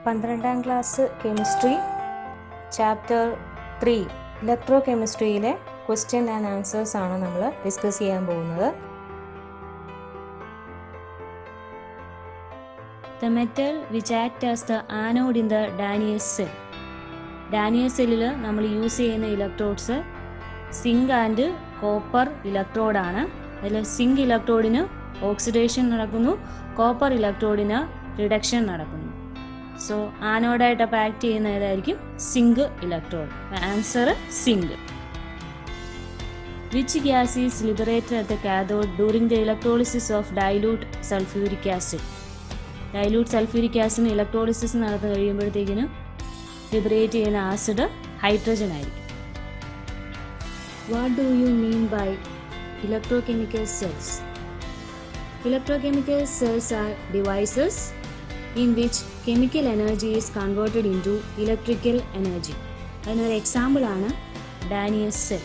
പന്ത്രണ്ടാം class chemistry chapter three electro കെമിസ്ട്രിയിലെ question and answers ആണ് നമ്മൾ ഡിസ്കസ് ചെയ്യാൻ പോകുന്നത് The metal which act as the anode in the Daniels cell. Daniell സെല്ലിൽ നമ്മൾ യൂസ് ചെയ്യുന്ന ഇലക്ട്രോഡ്സ് സിങ്ക് ആൻഡ് കോപ്പർ ഇലക്ട്രോഡാണ് അതിൽ സിങ്ക് ഇലക്ട്രോഡിന് ഓക്സിഡേഷൻ നടക്കുന്നു കോപ്പർ ഇലക്ട്രോഡിന് റിഡക്ഷൻ നടക്കുന്നു സോ ആനോഡായിട്ട് അപ്പോൾ ആക്ട് ചെയ്യുന്ന ഏതായിരിക്കും zinc electrode answer zinc which gas is liberated at the cathode during the electrolysis of dilute sulphuric acid dilute sulphuric ആസിഡിന് ഇലക്ട്രോളിസിസ് നടന്നു കഴിയുമ്പോഴത്തേക്കിനും ലിബറേറ്റ് ചെയ്യുന്ന ആസിഡ് ഹൈഡ്രജൻ ആയിരിക്കും what do you mean by electrochemical cells electrochemical cells are devices in which chemical energy is converted into electrical energy അതിനൊരു എക്സാമ്പിളാണ് Daniell's cell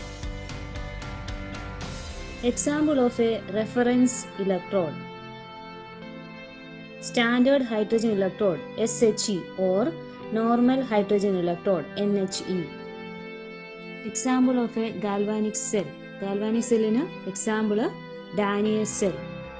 example of a reference electrode standard hydrogen electrode SHE or normal hydrogen electrode NHE. Example of a galvanic cell. Galvanic cellന് example Daniell cell.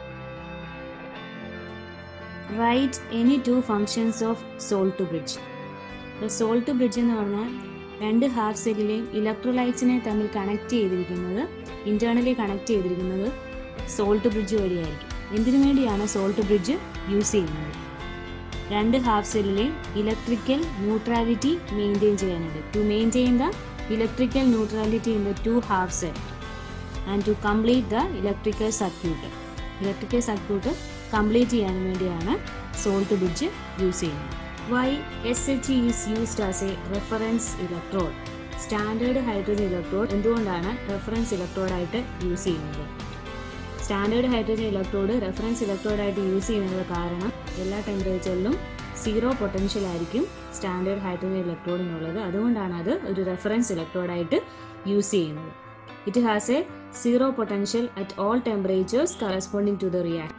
Write any two functions of salt bridge. The salt bridge എന്ന് പറഞ്ഞാൽ രണ്ട് half സെല്ലിലെയും ഇലക്ട്രോലൈറ്റ്സിനെ തമ്മിൽ connect ചെയ്തിരിക്കുന്നത് internally connect ചെയ്തിരിക്കുന്നത് salt bridge വഴിയായിരിക്കും എന്തിനു വേണ്ടിയാണ് സോൾട്ട് ബ്രിഡ്ജ് യൂസ് ചെയ്യുന്നത് രണ്ട് ഹാഫ് സെല്ലിലെയും ഇലക്ട്രിക്കൽ ന്യൂട്രാലിറ്റി മെയിൻറ്റെയിൻ ചെയ്യാനുണ്ട് to maintain the electrical neutrality in the two half cell and to complete the electrical circuit electrical circuit complete ചെയ്യാൻ വേണ്ടിയാണ് സോൾട്ട് ബ്രിഡ്ജ് യൂസ് ചെയ്യുന്നത് why S H is used as a reference electrode standard hydrogen electrode എന്തുകൊണ്ടാണ് reference ഇലക്ട്രോഡായിട്ട് use ചെയ്യുന്നത് standard hydrogen electrode reference ഇലക്ട്രോഡായിട്ട് use ചെയ്യുന്നത് കാരണം എല്ലാ ടെമ്പറേച്ചറിലും സീറോ പൊട്ടൻഷ്യൽ ആയിരിക്കും സ്റ്റാൻഡേർഡ് ഹൈഡ്രജൻ ഇലക്ട്രോഡിനുള്ളത് അതുകൊണ്ടാണ് അത് ഒരു റെഫറൻസ് ഇലക്ട്രോഡായിട്ട് യൂസ് ചെയ്യുന്നത് it has a zero potential at all temperatures corresponding to the react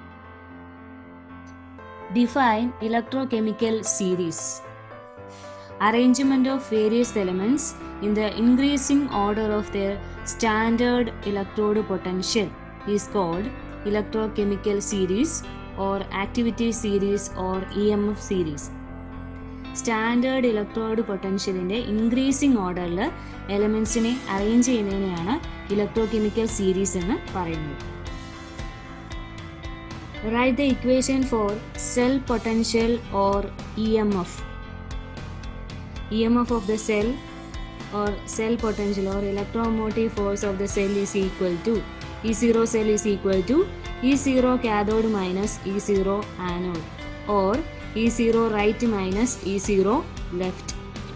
define electrochemical series arrangement of various elements in the increasing order of their standard electrode potential is called electrochemical series or activity series or EMF series. Standard electrode പൊട്ടൻഷ്യലിൻ്റെ increasing ഓർഡറിൽ എലമെൻസിനെ arrange ചെയ്യുന്നതിനെയാണ് electrochemical series എന്ന് പറയുന്നത് write the equation for cell potential or E M F E M F of the cell or cell potential or electromotive force of the cell is equal to E0 cell is equal to E0 cathode minus E0 anode or E0 right minus E0 left.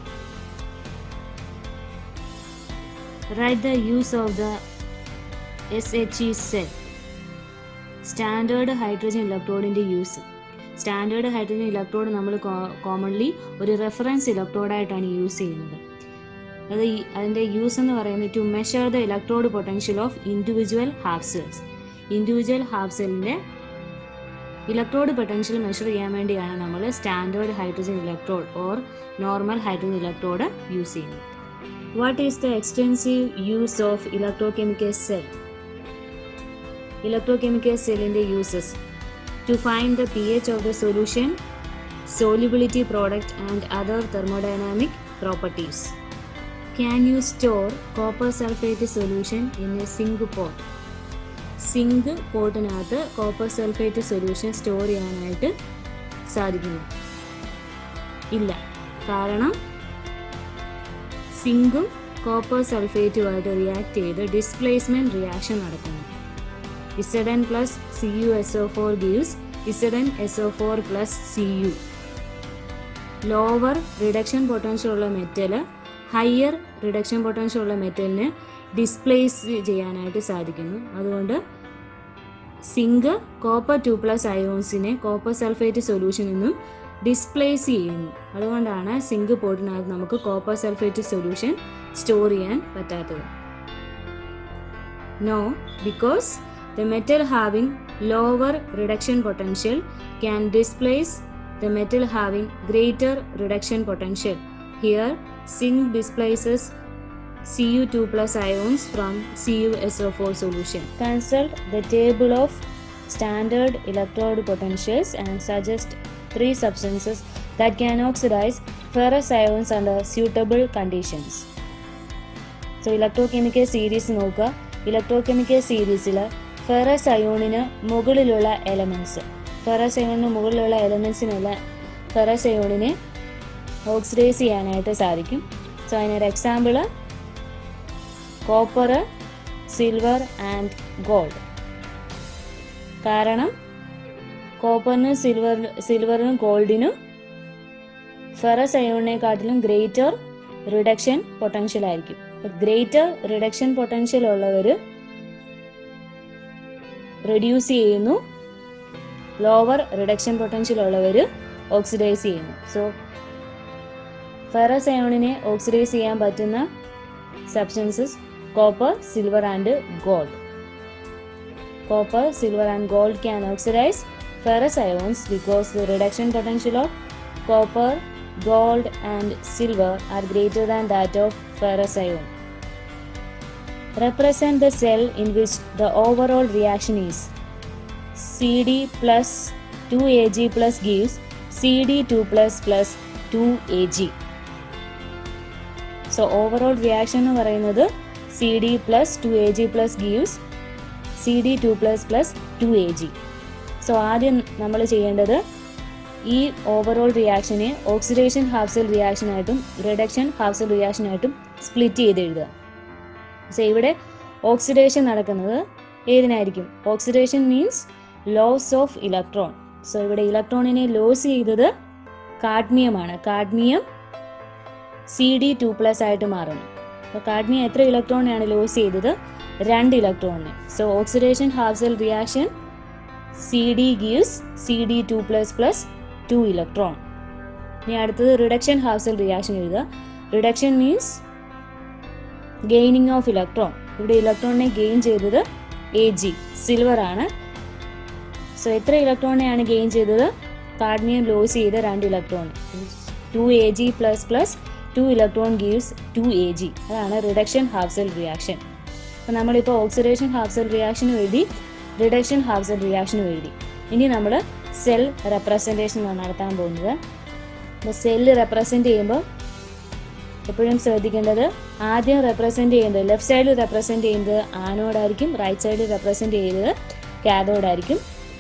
Write the use of the SHE cell. Standard hydrogen ഇലക്ട്രോഡിൻ്റെ use standard hydrogen electrode നമ്മൾ commonly ഒരു reference ഇലക്ട്രോഡായിട്ടാണ് use ചെയ്യുന്നത് അത് അതിൻ്റെ use എന്ന് പറയുന്നത് to measure the electrode potential of individual half cells individual half സെല്ലിൻ്റെ ഇലക്ട്രോഡ് പൊട്ടൻഷ്യൽ മെഷർ ചെയ്യാൻ വേണ്ടിയാണ് നമ്മൾ standard hydrogen electrode or normal hydrogen electrode use ചെയ്യുന്നത് what is the extensive use of electrochemical cell electrochemical സെല്ലിൻ്റെ uses to find the P H of the solution solubility product and other thermodynamic properties can you store copper sulphate solution in a zinc pot zinc പോട്ടിനകത്ത് copper sulphate solution store ചെയ്യാനായിട്ട് സാധിക്കുന്നു ഇല്ല കാരണം സിങ്കും copper സൾഫേറ്റുമായിട്ട് react ചെയ്ത് displacement reaction നടക്കുന്നു Z N plus C U S O four gives Z N S O four plus C U lower reduction potential ഉള്ള മെറ്റല് ഹയർ റിഡക്ഷൻ പൊട്ടൻഷ്യൽ ഉള്ള മെറ്റലിനെ ഡിസ്പ്ലേസ് ചെയ്യാനായിട്ട് സാധിക്കുന്നു അതുകൊണ്ട് സിങ്ക് കോപ്പർ ടു പ്ലസ് അയോൺസിനെ copper sulphate സൊല്യൂഷനിൽ നിന്നും displace ചെയ്യുന്നു അതുകൊണ്ടാണ് സിങ്ക് പോട്ടിനകത്ത് നമുക്ക് കോപ്പർ സൾഫേറ്റ് സൊല്യൂഷൻ സ്റ്റോർ ചെയ്യാൻ പറ്റാത്തത് no because the metal having lower reduction potential can displace the metal having greater reduction potential. Here, zinc displaces Cu2 plus ions from CuSO4 solution. Consult the table of standard electrode potentials and suggest three substances that can oxidize ferrous ions under suitable conditions. So electrochemical series നോക്കുക electrochemical സീരീസിൽ ferrous അയോണിന് മുകളിലുള്ള elements ferrous അയോണിന് മുകളിലുള്ള എലമെൻസിനെല്ലാം ferrous അയോണിനെ oxidise ചെയ്യാനായിട്ട് സാധിക്കും so അതിനൊരു example copper silver and gold കാരണം കോപ്പറിനും സിൽവർ സിൽവറിനും ഗോൾഡിനും ഫെറസ് അയോണിനെക്കാട്ടിലും ഗ്രേറ്റർ റിഡക്ഷൻ പൊട്ടൻഷ്യൽ ആയിരിക്കും ഗ്രേറ്റർ റിഡക്ഷൻ പൊട്ടൻഷ്യൽ ഉള്ളവർ റെഡ്യൂസ് ചെയ്യുന്നു ലോവർ റിഡക്ഷൻ പൊട്ടൻഷ്യൽ ഉള്ളവർ ഓക്സിഡൈസ് ചെയ്യുന്നു സോ ഫെറസ് അയോണിനെ ഓക്സിഡൈസ് ചെയ്യാൻ പറ്റുന്ന substances copper silver and gold copper silver and gold can oxidise ferrous ions because the reduction potential of copper, gold, and silver are greater than that of ferrous ion. Represent the cell in which the overall reaction is CD plus 2Ag plus gives CD2 plus plus 2Ag. So overall reaction എന്ന് പറയുന്നത് C D plus two A G plus gives C D two plus plus two A G so ആദ്യം നമ്മൾ ചെയ്യേണ്ടത് ഈ overall റിയാക്ഷനെ oxidation half cell റിയാക്ഷനായിട്ടും reduction half cell റിയാക്ഷനായിട്ടും split ചെയ്ത് എഴുതുക സോ ഇവിടെ ഓക്സിഡേഷൻ നടക്കുന്നത് ഏതിനായിരിക്കും oxidation means loss of electron so ഇവിടെ ഇലക്ട്രോണിനെ ലോസ് ചെയ്തത് കാഡ്മിയമാണ് cadmium C D two plus ആയിട്ട് മാറുന്നു അപ്പോൾ കാഡ്മിയം എത്ര ഇലക്ട്രോണിനാണ് ലോസ് ചെയ്തത് രണ്ട് ഇലക്ട്രോണിന് so oxidation half cell reaction C D gives C D two plus plus two electron ഇനി അടുത്തത് റിഡക്ഷൻ ഹാഫ് സെൽ റിയാക്ഷൻ എഴുതുക reduction means gaining of electron ഇവിടെ ഇലക്ട്രോണിനെ ഗെയിൻ ചെയ്തത് എ ജി സിൽവർ ആണ് സോ എത്ര ഇലക്ട്രോണിനെയാണ് ഗെയിൻ ചെയ്തത് കാഡ്മിയം ലോസ് ചെയ്ത രണ്ട് electron two A G plus plus two electron gives two A G അതാണ് റിഡക്ഷൻ ഹാഫ് സെൽ റിയാക്ഷൻ അപ്പോൾ നമ്മളിപ്പോൾ ഓക്സിഡേഷൻ ഹാഫ് സെൽ റിയാക്ഷനും എഴുതി റിഡക്ഷൻ ഹാഫ് സെൽ റിയാക്ഷനും എഴുതി ഇനി നമ്മൾ സെൽ റെപ്രസെൻറ്റേഷൻ നടത്താൻ പോകുന്നത് അപ്പോൾ സെല്ല് റെപ്രസെൻറ്റ് ചെയ്യുമ്പോൾ എപ്പോഴും ശ്രദ്ധിക്കേണ്ടത് ആദ്യം റെപ്രസെൻറ്റ് ചെയ്യുന്നത് ലെഫ്റ്റ് സൈഡിൽ റെപ്രസെൻറ്റ് ചെയ്യുന്നത് ആനോഡായിരിക്കും റൈറ്റ് സൈഡിൽ റെപ്രസെൻറ്റ് ചെയ്യുന്നത് കാഥോഡായിരിക്കും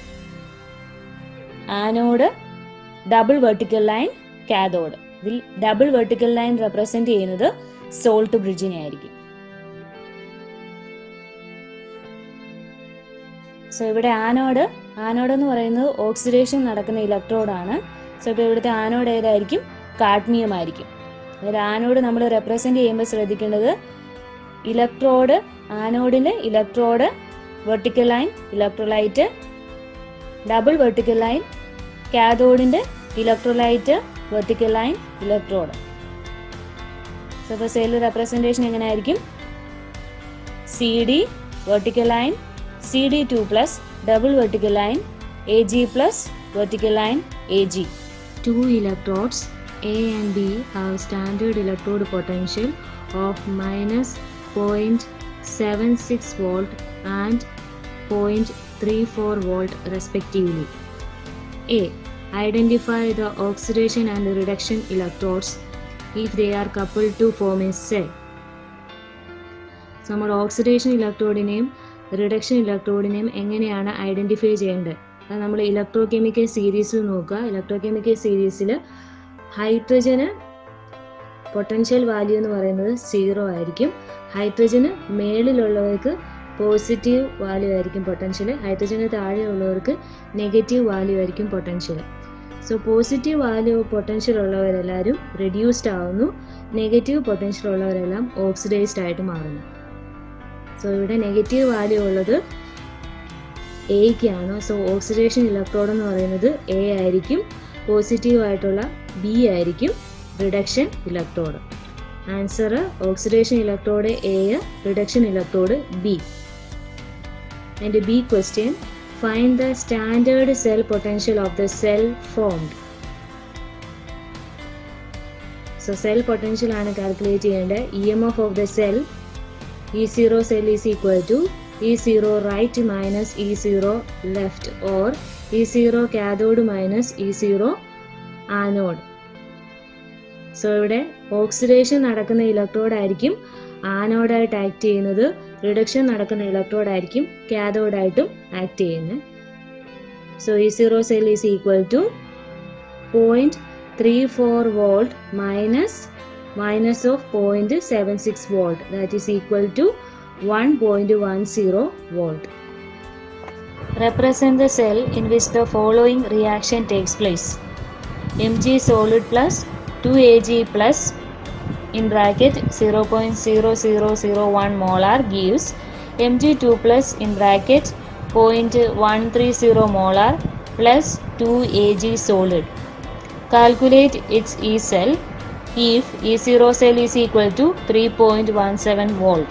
anode double vertical line cathode ഇതിൽ ഡബിൾ വെർട്ടിക്കൽ ലൈൻ റെപ്രസെൻറ്റ് ചെയ്യുന്നത് സോൾട്ട് ബ്രിഡ്ജിനെ ആയിരിക്കും സോ ഇവിടെ ആനോഡ് ആനോഡ് എന്ന് പറയുന്നത് ഓക്സിഡേഷൻ നടക്കുന്ന ഇലക്ട്രോഡാണ് സോ ഇപ്പോൾ ഇവിടുത്തെ ആനോഡ് ഏതായിരിക്കും കാഡ്മിയം ആയിരിക്കും അതായത് ആനോഡ് നമ്മൾ റെപ്രസെൻ്റ് ചെയ്യുമ്പോൾ ശ്രദ്ധിക്കേണ്ടത് ഇലക്ട്രോഡ് ആനോഡിൻ്റെ electrode vertical line electrolyte double vertical line കാഥോഡിൻ്റെ electrolyte vertical line electrode so ഇപ്പോൾ സെൽ റെപ്രസെൻറ്റേഷൻ എങ്ങനെയായിരിക്കും C D vertical line CD2 plus double vertical line AG plus vertical line AG. Two electrodes A and B have standard electrode potential of minus 0.76 volt and 0.34 volt respectively. A. Identify the oxidation and reduction electrodes if they are coupled to form a cell. നമ്മൾ oxidation ഇലക്ട്രോഡിനെയും reduction ഇലക്ട്രോഡിനെയും എങ്ങനെയാണ് identify ചെയ്യേണ്ടത് അത് നമ്മൾ electro chemical സീരീസിൽ നോക്കുക electro chemical സീരീസിൽ ഹൈഡ്രജന് പൊട്ടൻഷ്യൽ വാല്യൂ എന്ന് പറയുന്നത് സീറോ ആയിരിക്കും ഹൈഡ്രജന് മേളിലുള്ളവർക്ക് പോസിറ്റീവ് വാല്യൂ ആയിരിക്കും പൊട്ടൻഷ്യൽ ഹൈഡ്രജന് താഴെയുള്ളവർക്ക് നെഗറ്റീവ് വാല്യൂ ആയിരിക്കും potential so positive value potential ഉള്ളവരെല്ലാവരും റെഡ്യൂസ്ഡ് ആവുന്നു നെഗറ്റീവ് പൊട്ടൻഷ്യൽ ഉള്ളവരെല്ലാം ഓക്സിഡൈസ്ഡ് ആയിട്ട് മാറുന്നു സോ ഇവിടെ നെഗറ്റീവ് വാല്യൂ ഉള്ളത് എയ്ക്കാണ് സോ ഓക്സിഡേഷൻ ഇലക്ട്രോഡ് എന്ന് പറയുന്നത് എ ആയിരിക്കും പോസിറ്റീവ് ആയിട്ടുള്ള ബി ആയിരിക്കും reduction electrode answer oxidation electrode A reduction electrode B and B question find the standard cell potential of the cell formed so cell potential ആണ് calculate ചെയ്യേണ്ടത് E M F of the cell E zero cell is equal to E zero right minus E zero left or E zero cathode minus E zero anode so ഇവിടെ oxidation നടക്കുന്ന electrode ആയിരിക്കും ആനോഡായിട്ട് act ചെയ്യുന്നത് reduction നടക്കുന്ന electrode ആയിരിക്കും കാഥോഡായിട്ടും act ചെയ്യുന്നത് so E zero cell is equal to point three four volt minus minus of point seven six volt that is equal to one point one zero volt Represent the cell in which the following reaction takes place. Mg solid plus 2Ag plus in bracket 0.0001 molar gives Mg2 plus in bracket 0.130 molar plus 2Ag solid. Calculate its E cell if E0 cell is equal to 3.17 volt.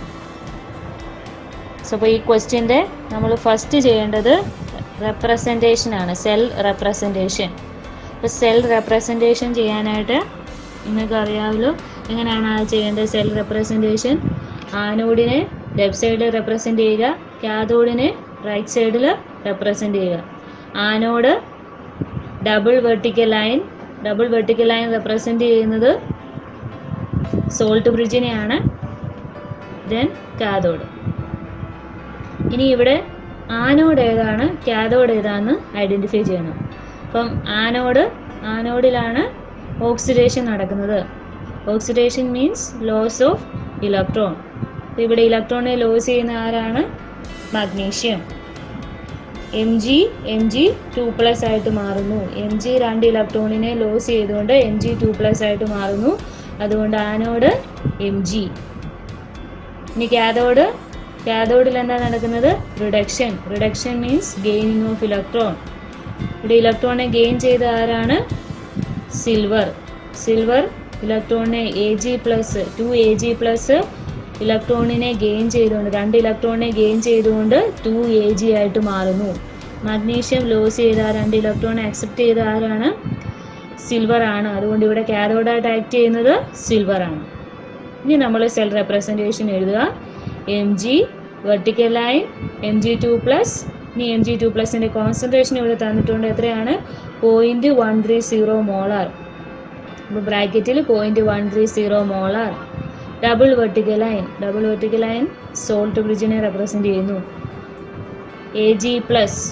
So അപ്പോൾ ഈ ക്വസ്റ്റ്യൻ്റെ നമ്മൾ first ചെയ്യേണ്ടത് representation ആണ് cell representation അപ്പോൾ cell representation ചെയ്യാനായിട്ട് നിങ്ങൾക്ക് അറിയാമല്ലോ എങ്ങനെയാണ് അത് ചെയ്യേണ്ടത് സെൽ റെപ്രസെൻറ്റേഷൻ ആനോഡിനെ ലെഫ്റ്റ് സൈഡിൽ റെപ്രസെൻറ്റ് ചെയ്യുക കാഥോഡിനെ റൈറ്റ് സൈഡിൽ റെപ്രസെൻറ്റ് ചെയ്യുക anode double vertical line double vertical line represent ചെയ്യുന്നത് സോൾട്ട് ബ്രിഡ്ജിനെയാണ് ദെൻ കാഥോഡ് ഇനി ഇവിടെ ആനോഡ് ഏതാണ് കാഥോഡ് ഏതാണെന്ന് ഐഡൻറ്റിഫൈ ചെയ്യണം അപ്പം ആനോഡ് ആനോഡിലാണ് ഓക്സിഡേഷൻ നടക്കുന്നത് oxidation means loss of electron ഇവിടെ ഇലക്ട്രോണിനെ ലോസ് ചെയ്യുന്ന ആരാണ് magnesium M G M G two plus ആയിട്ട് മാറുന്നു എം ജി രണ്ട് ഇലക്ട്രോണിനെ ലോസ് ചെയ്തുകൊണ്ട് എം ജി ടു പ്ലസ് ആയിട്ട് മാറുന്നു അതുകൊണ്ട് ആനോഡ് എം ജി ഇനി കാഥോഡ് കാഥോഡിൽ എന്താ നടക്കുന്നത് reduction reduction means gaining of electron ഇവിടെ ഇലക്ട്രോണിനെ ഗെയിൻ ചെയ്ത ആരാണ് സിൽവർ സിൽവർ ഇലക്ട്രോണിനെ A G plus two A G plus ഇലക്ട്രോണിനെ ഗെയിൻ ചെയ്തുകൊണ്ട് രണ്ട് ഇലക്ട്രോണിനെ ഗെയിൻ ചെയ്തുകൊണ്ട് ടു എ ജി ആയിട്ട് മാറുന്നു മഗ്നീഷ്യം ലോസ് ചെയ്ത ആ രണ്ട് ഇലക്ട്രോണിനെ അക്സെപ്റ്റ് ചെയ്ത ആരാണ് സിൽവർ ആണ് അതുകൊണ്ട് ഇവിടെ കാഥോഡായിട്ട് ആക്ട് ചെയ്യുന്നത് സിൽവർ ആണ് ഇനി നമ്മൾ സെൽ റെപ്രസെൻറ്റേഷൻ എഴുതുക M G vertical line M G two plus ഇനി എം ജി ടു പ്ലസിൻ്റെ കോൺസെൻട്രേഷൻ ഇവിടെ തന്നിട്ടുണ്ട് എത്രയാണ് point one three zero molar അപ്പോൾ ബ്രാക്കറ്റിൽ point one three zero molar double vertical line double vertical line salt ബ്രിഡ്ജിനെ represent ചെയ്യുന്നു A G plus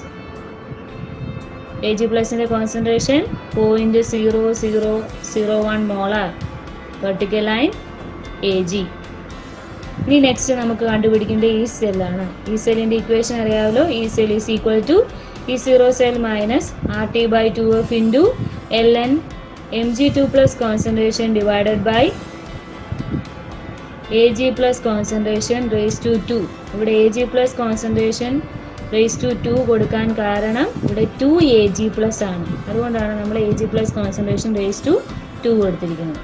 A G പ്ലസിൻ്റെ concentration point zero zero zero one molar vertical line A G ഇനി next നമുക്ക് കണ്ടുപിടിക്കേണ്ട ഈ സെല്ലാണ് ഈ സെല്ലിൻ്റെ ഇക്വേഷൻ അറിയാമല്ലോ E cell is equal to E zero cell minus R T by two F into L N M G two plus concentration divided by A G plus concentration raise to two ഇവിടെ A G plus concentration raise to two കൊടുക്കാൻ കാരണം ഇവിടെ to A G plus ആണ് അതുകൊണ്ടാണ് നമ്മൾ A G plus concentration raise to two കൊടുത്തിരിക്കുന്നത്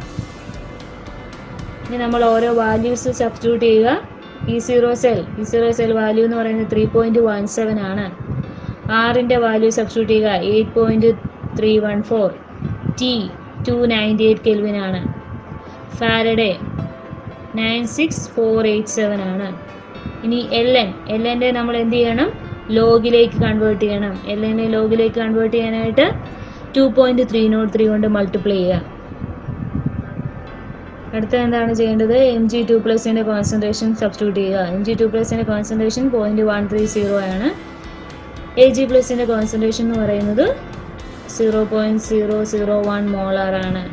ഇനി നമ്മൾ ഓരോ വാല്യൂസ് സബ്സ്റ്റിറ്റ്യൂട്ട് ചെയ്യുക E zero cell E zero cell value എന്ന് പറയുന്നത് ത്രീ പോയിൻറ്റ് വൺ സെവൻ ആണ് ആറിൻ്റെ വാല്യൂ സബ്സ്റ്റിറ്റ്യൂട്ട് ചെയ്യുക eight point three one four T two ninety eight kelvin ആണ് Faraday nine six four eight seven ആണ് ഇനി L N L എൻ്റെ നമ്മൾ എന്ത് ചെയ്യണം ലോഗിലേക്ക് കൺവേർട്ട് ചെയ്യണം എൽ എന്നെ ലോഗിലേക്ക് കൺവേർട്ട് ചെയ്യാനായിട്ട് two point three nought three കൊണ്ട് മൾട്ടിപ്ലൈ ചെയ്യുക അടുത്ത എന്താണ് ചെയ്യേണ്ടത് എം ജി ടു പ്ലസിൻ്റെ കോൺസെൻട്രേഷൻ സബ്സ്റ്റിറ്റ്യൂട്ട് ചെയ്യുക എം ജി ടു പ്ലസിൻ്റെ concentration point one three zero ആണ് എ ജി പ്ലസിൻ്റെ കോൺസെൻട്രേഷൻ എന്ന് പറയുന്നത് zero point zero zero one molar ആണ്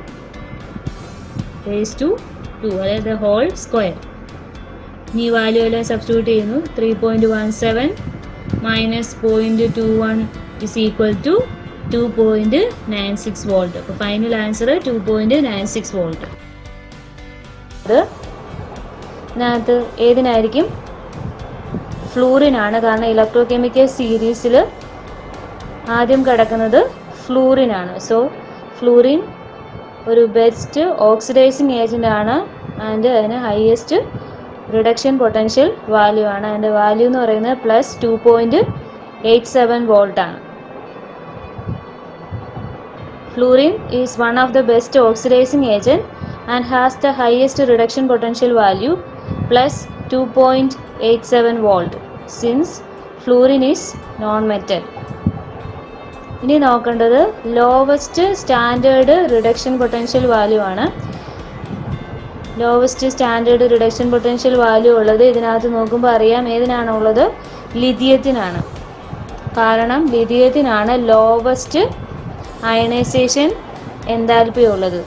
റേസ് ടു ടു അതായത് ഹോൾ സ്ക്വയർ ഇനി ഈ വാല്യൂ എല്ലാം സബ്സ്റ്റിറ്റ്യൂട്ട് ചെയ്യുന്നു three point one seven minus point two one is equal to two point nine six volt അപ്പോൾ final answer two point nine six volt അത് ഇതിനകത്ത് ഏതിനായിരിക്കും ഫ്ലൂറിനാണ് കാരണം ഇലക്ട്രോ കെമിക്കൽ സീരീസിൽ ആദ്യം കിടക്കുന്നത് ഫ്ലൂറിനാണ് സോ ഫ്ലൂറിൻ ഒരു ബെസ്റ്റ് ഓക്സിഡൈസിങ് ഏജൻ്റ് ആണ് ആൻഡ് അതിന് ഹയസ്റ്റ് റിഡക്ഷൻ പൊട്ടൻഷ്യൽ വാല്യൂ ആണ് അതിൻ്റെ വാല്യൂ എന്ന് പറയുന്നത് plus two point eight seven volt ആണ് Fluorine is one of the best oxidizing agent and has the highest reduction potential value plus 2.87 volt since fluorine is non-metal. ഇനി നോക്കേണ്ടത് lowest standard reduction potential value ആണ് lowest standard reduction potential value ഉള്ളത് ഇതിനകത്ത് നോക്കുമ്പോൾ അറിയാം ഏതിനാണുള്ളത് ലിഥിയത്തിനാണ് കാരണം ലിഥിയത്തിനാണ് ലോവസ്റ്റ് അയണൈസേഷൻ എൻതാൽപ്പി ഉള്ളത്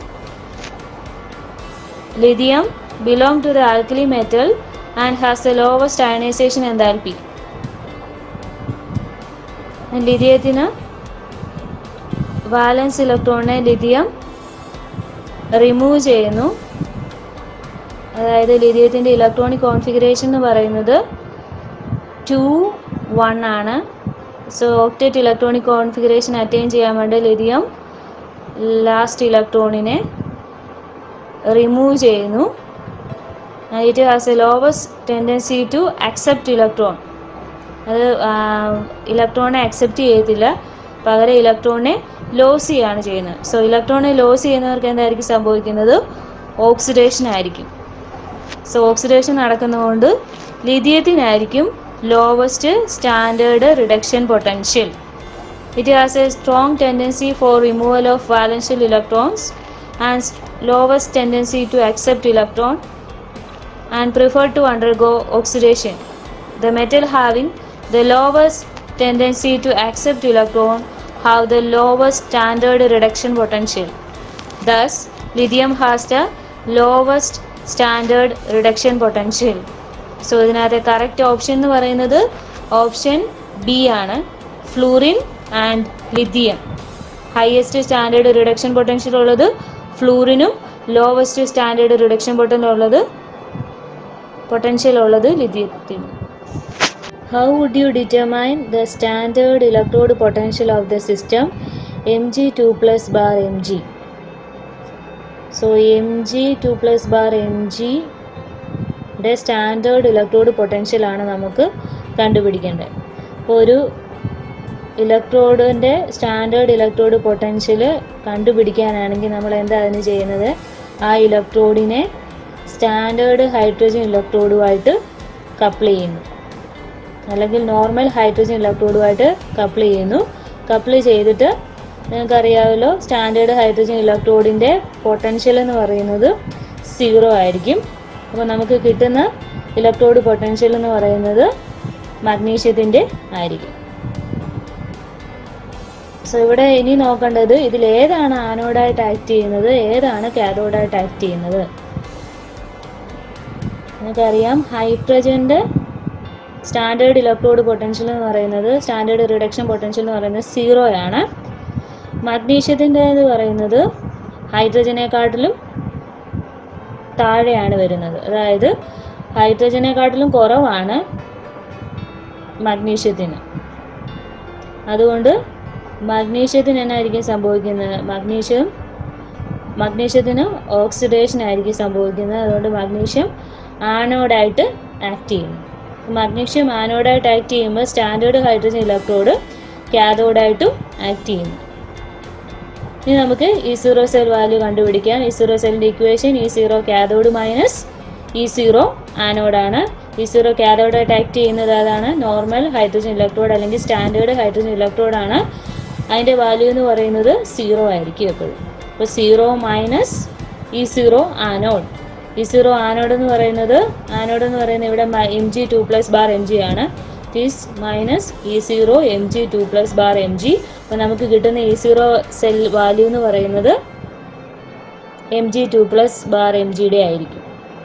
lithium belong to the alkali metal and has the lowest ionisation enthalpy ലിഥിയത്തിന് വാലൻസ് ഇലക്ട്രോണിനെ ലിഥിയം റിമൂവ് ചെയ്യുന്നു അതായത് ലിഥിയത്തിൻ്റെ ഇലക്ട്രോണിക് കോൺഫിഗറേഷൻ എന്ന് പറയുന്നത് ടു വൺ ആണ് so octet electronic configuration attain ചെയ്യാൻ വേണ്ടി ലിഥിയം ലാസ്റ്റ് ഇലക്ട്രോണിനെ റിമൂവ് ചെയ്യുന്നു it has a lowest tendency to accept electron അത് ഇലക്ട്രോണെ അക്സെപ്റ്റ് ചെയ്യത്തില്ല പകരം ഇലക്ട്രോണിനെ ലോസ് ചെയ്യുകയാണ് ചെയ്യുന്നത് സോ ഇലക്ട്രോണിനെ ലോസ് ചെയ്യുന്നവർക്ക് എന്തായിരിക്കും സംഭവിക്കുന്നത് ഓക്സിഡേഷൻ ആയിരിക്കും സോ ഓക്സിഡേഷൻ നടക്കുന്നതുകൊണ്ട് ലിഥിയത്തിനായിരിക്കും lowest standard reduction potential it has a strong tendency for removal of valence electrons and lowest tendency to accept electron and prefer to undergo oxidation The metal having the lowest tendency to accept electron have the lowest standard reduction potential. Thus, lithium has the lowest standard reduction potential. So ഇതിനകത്തെ correct option എന്ന് പറയുന്നത് option B ആണ് fluorine and lithium highest standard reduction potential ഉള്ളത് ഫ്ലൂറിനും lowest standard reduction potential ഉള്ളത് potential ഉള്ളത് ലിഥിയത്തിനും How would you determine the standard electrode potential of the system Mg2 plus bar Mg? So Mg2 plus bar Mg യുടെ standard electrode potential ആണ് നമുക്ക് കണ്ടുപിടിക്കേണ്ടത് അപ്പോൾ ഒരു ഇലക്ട്രോഡിൻ്റെ സ്റ്റാൻഡേർഡ് ഇലക്ട്രോഡ് പൊട്ടൻഷ്യൽ കണ്ടുപിടിക്കാനാണെങ്കിൽ നമ്മൾ എന്താ അതിന് ചെയ്യുന്നത് ആ ഇലക്ട്രോഡിനെ സ്റ്റാൻഡേർഡ് ഹൈഡ്രജൻ ഇലക്ട്രോഡുമായിട്ട് കപ്പിൾ ചെയ്യുന്നു അല്ലെങ്കിൽ നോർമൽ ഹൈഡ്രജൻ ഇലക്ട്രോഡുമായിട്ട് കപ്പിൾ ചെയ്യുന്നു കപ്പിൾ ചെയ്തിട്ട് നിങ്ങൾക്കറിയാമല്ലോ സ്റ്റാൻഡേർഡ് ഹൈഡ്രജൻ ഇലക്ട്രോഡിൻ്റെ പൊട്ടൻഷ്യൽ എന്ന് പറയുന്നത് സീറോ ആയിരിക്കും അപ്പോൾ നമുക്ക് കിട്ടുന്ന ഇലക്ട്രോഡ് പൊട്ടൻഷ്യൽ എന്ന് പറയുന്നത് മഗ്നീഷ്യത്തിൻ്റെ ആയിരിക്കും സോ ഇവിടെ ഇനി നോക്കേണ്ടത് ഇതിൽ ഏതാണ് ആനോഡായിട്ട് ആക്ട് ചെയ്യുന്നത് ഏതാണ് കാഥോഡായിട്ട് ആക്ട് ചെയ്യുന്നത് നമുക്കറിയാം ഹൈഡ്രജൻ്റെ സ്റ്റാൻഡേർഡ് ഇലക്ട്രോഡ് പൊട്ടൻഷ്യൽ എന്ന് പറയുന്നത് സ്റ്റാൻഡേർഡ് റിഡക്ഷൻ പൊട്ടൻഷ്യൽ എന്ന് പറയുന്നത് സീറോ ആണ് മഗ്നീഷ്യത്തിൻ്റെ എന്ന് പറയുന്നത് ഹൈഡ്രജനെക്കാട്ടിലും താഴെയാണ് വരുന്നത് അതായത് ഹൈഡ്രജനെക്കാട്ടിലും കുറവാണ് മഗ്നീഷ്യത്തിന് അതുകൊണ്ട് മഗ്നീഷ്യത്തിന് എന്നായിരിക്കും സംഭവിക്കുന്നത് മഗ്നീഷ്യം മഗ്നീഷ്യത്തിന് ഓക്സിഡേഷൻ ആയിരിക്കും സംഭവിക്കുന്നത് അതുകൊണ്ട് മഗ്നീഷ്യം ആണോഡായിട്ട് ആക്ട് ചെയ്യുന്നു മഗ്നീഷ്യം ആനോഡായിട്ട് ആക്ട് ചെയ്യുമ്പോൾ സ്റ്റാൻഡേർഡ് ഹൈഡ്രജൻ ഇലക്ട്രോഡ് കാഥോഡായിട്ടും ആക്ട് ചെയ്യുന്നു ഇനി നമുക്ക് ഈ സീറോ സെൽ വാല്യൂ കണ്ടുപിടിക്കാം ഈ സീറോ സെല്ലിൻ്റെ equation E zero cathode minus E zero ആനോഡാണ് ഈ സീറോ കാഥോഡായിട്ട് ആക്ട് ചെയ്യുന്നത് അതാണ് നോർമൽ ഹൈഡ്രജൻ ഇലക്ട്രോഡ് അല്ലെങ്കിൽ സ്റ്റാൻഡേർഡ് ഹൈഡ്രജൻ ഇലക്ട്രോഡാണ് അതിൻ്റെ വാല്യൂ എന്ന് പറയുന്നത് സീറോ ആയിരിക്കും എപ്പോഴും അപ്പോൾ zero minus E zero anode E zero anode എന്ന് പറയുന്നത് ആനോഡ് എന്ന് പറയുന്നത് ഇവിടെ M G two plus bar M G ആണ് this minus E zero M G two plus bar M G അപ്പോൾ നമുക്ക് കിട്ടുന്ന ഇ സീറോ സെൽ വാല്യൂ എന്ന് പറയുന്നത് M G two plus bar M ജിയുടെ ആയിരിക്കും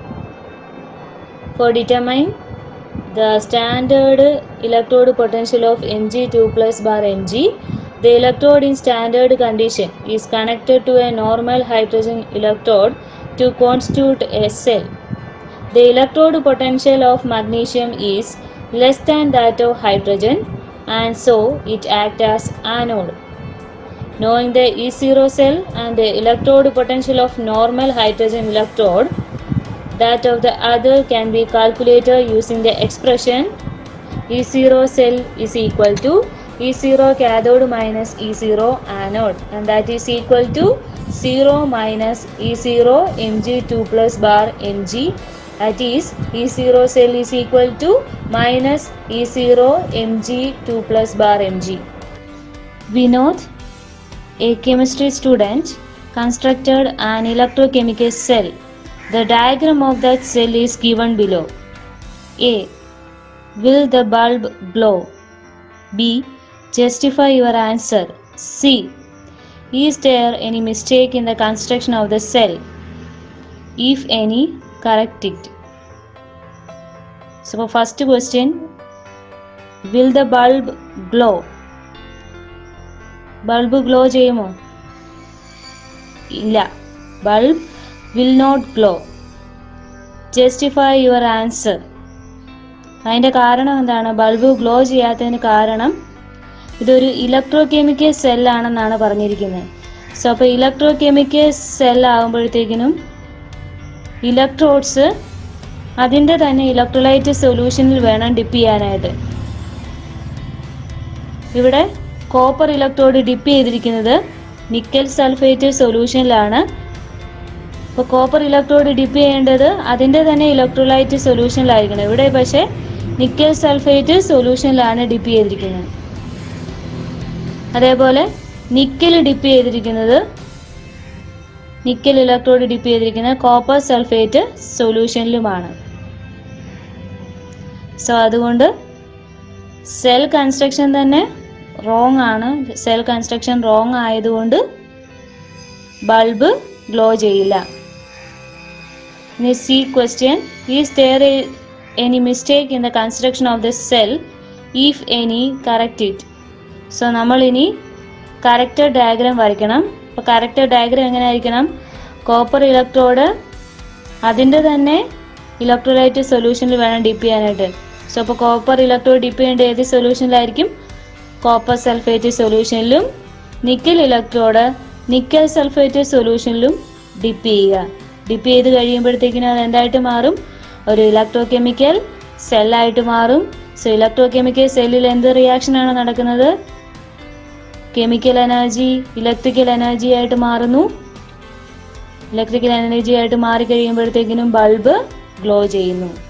for determine the standard electrode potential of M G two plus bar M G The electrode in standard condition is connected to a normal hydrogen electrode to constitute a cell. The electrode potential of magnesium is less than that of hydrogen and so it acts as anode. Knowing the E0 cell and the electrode potential of normal hydrogen electrode, that of the other can be calculated using the expression E0 cell is equal to E zero cathode minus E zero anode and that is equal to zero minus E zero M G two plus bar M G that is E0 cell is equal to minus E0 mg 2 plus bar mg. Vinod, a chemistry student, constructed an electrochemical cell. The diagram of that cell is given below. A. Will the bulb glow? B. Justify your answer. C. Is there any mistake in the construction of the cell? If any, correct it. So, first question Will the bulb glow? Bulb glow ചെയ്യുമോ ഇല്ല bulb will not glow justify your answer അതിൻ്റെ കാരണം എന്താണ് bulb glow ചെയ്യാത്തതിന് കാരണം ഇതൊരു electro chemical സെല്ലാണെന്നാണ് പറഞ്ഞിരിക്കുന്നത് so അപ്പോൾ electrochemical cell ആകുമ്പോഴത്തേക്കിനും ഇലക്ട്രോഡ്സ് അതിൻ്റെ തന്നെ ഇലക്ട്രോലൈറ്റ് സൊല്യൂഷനിൽ വേണം ഡിപ്പ് ചെയ്യാനായിട്ട് ഇവിടെ കോപ്പർ ഇലക്ട്രോഡ് ഡിപ്പ് ചെയ്തിരിക്കുന്നത് നിക്കൽ സൾഫേറ്റ് സൊല്യൂഷനിലാണ് ഇപ്പോൾ കോപ്പർ ഇലക്ട്രോഡ് ഡിപ്പ് ചെയ്യേണ്ടത് അതിൻ്റെ തന്നെ ഇലക്ട്രോലൈറ്റ് സൊല്യൂഷനിലായിരിക്കണം ഇവിടെ പക്ഷേ നിക്കൽ സൾഫേറ്റ് സൊല്യൂഷനിലാണ് ഡിപ്പ് ചെയ്തിരിക്കുന്നത് അതേപോലെ നിക്കൽ ഡിപ്പ് ചെയ്തിരിക്കുന്നത് നിക്കൽ ഇലക്ട്രോഡ് ഡിപ്പ് ചെയ്തിരിക്കുന്നത് കോപ്പർ സൾഫേറ്റ് സൊല്യൂഷനിലുമാണ് സോ അതുകൊണ്ട് സെൽ കൺസ്ട്രക്ഷൻ തന്നെ റോങ് ആണ് സെൽ കൺസ്ട്രക്ഷൻ റോങ് ആയതുകൊണ്ട് ബൾബ് ഗ്ലോ ചെയ്യില്ല ഇനി C question is there any mistake in the construction of the cell if any correct it so നമ്മൾ ഇനി കറക്റ്റ് ഡയഗ്രാം വരയ്ക്കണം അപ്പോൾ കറക്റ്റ് ഡയഗ്രാം എങ്ങനെ ആയിരിക്കണം കോപ്പർ ഇലക്ട്രോഡ് അതിൻ്റെ തന്നെ ഇലക്ട്രോലൈറ്റ് സൊല്യൂഷനിൽ വേണം ഡിപ്പ് ചെയ്യാനായിട്ട് സോ അപ്പോൾ കോപ്പർ ഇലക്ട്രോഡ് ഡിപ്പ് ചെയ്യേണ്ട ഏത് സൊല്യൂഷനിലായിരിക്കും കോപ്പർ സൾഫേറ്റ് സൊല്യൂഷനിലും നിക്കൽ ഇലക്ട്രോഡ് നിക്കൽ സൾഫേറ്റ് സൊല്യൂഷനിലും ഡിപ്പ് ചെയ്യുക ഡിപ്പ് ചെയ്ത് കഴിയുമ്പോഴത്തേക്കിനും അത് എന്തായിട്ട് മാറും ഒരു ഇലക്ട്രോ കെമിക്കൽ സെല്ലായിട്ട് മാറും സോ ഇലക്ട്രോ കെമിക്കൽ സെല്ലിൽ എന്ത് റിയാക്ഷനാണ് നടക്കുന്നത് കെമിക്കൽ എനർജി ഇലക്ട്രിക്കൽ എനർജി ആയിട്ട് മാറുന്നു ഇലക്ട്രിക്കൽ എനർജി ആയിട്ട് മാറി കഴിയുമ്പോഴത്തേക്കിനും ബൾബ് ഗ്ലോ ചെയ്യുന്നു